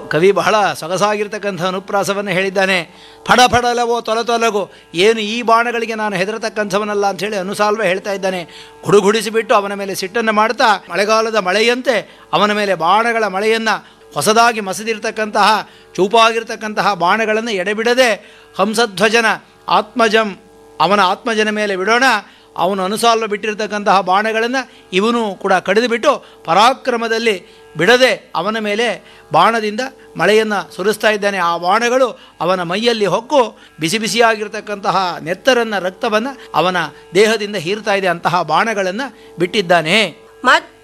ಕವಿ ಬಹಳ ಸೊಗಸಾಗಿರ್ತಕ್ಕಂಥ ಅನುಪ್ರಾಸವನ್ನು ಹೇಳಿದ್ದಾನೆ ಫಡ ಫಡಲವೋ ತೊಲ ತೊಲಗೋ ಏನು ಈ ಬಾಣಗಳಿಗೆ ನಾನು ಹೆದರತಕ್ಕಂಥವನಲ್ಲ ಅಂಥೇಳಿ ಅನುಸಾಲ್ವ ಹೇಳ್ತಾ ಇದ್ದಾನೆ ಗುಡುಗುಡಿಸಿಬಿಟ್ಟು ಅವನ ಮೇಲೆ ಸಿಟ್ಟನ್ನು ಮಾಡ್ತಾ ಮಳೆಗಾಲದ ಮಳೆಯಂತೆ ಅವನ ಮೇಲೆ ಬಾಣಗಳ ಮಳೆಯನ್ನು ಹೊಸದಾಗಿ ಮಸದಿರ್ತಕ್ಕಂತಹ ಚೂಪಾಗಿರ್ತಕ್ಕಂತಹ ಬಾಣಗಳನ್ನು ಎಡೆಬಿಡದೆ ಹಂಸಧ್ವಜನ ಆತ್ಮಜಂ ಅವನ ಆತ್ಮಜನ ಮೇಲೆ ಬಿಡೋಣ ಅವನು ಅನುಸಾಲ್ವ ಬಿಟ್ಟಿರ್ತಕ್ಕಂತಹ ಬಾಣಗಳನ್ನು ಇವನು ಕೂಡ ಕಡಿದು ಬಿಟ್ಟು ಪರಾಕ್ರಮದಲ್ಲಿ ಬಿಡದೆ ಅವನ ಮೇಲೆ ಬಾಣದಿಂದ ಮಳೆಯನ್ನು ಸುರಿಸ್ತಾ ಇದ್ದಾನೆ ಆ ಬಾಣಗಳು ಅವನ ಮೈಯಲ್ಲಿ ಹೊಕ್ಕು ಬಿಸಿ ಬಿಸಿಯಾಗಿರ್ತಕ್ಕಂತಹ ನೆತ್ತರನ್ನು ರಕ್ತವನ್ನು ಅವನ ದೇಹದಿಂದ ಹೀರ್ತಾ ಇದೆ ಅಂತಹ ಬಾಣಗಳನ್ನು ಬಿಟ್ಟಿದ್ದಾನೆ ಮತ್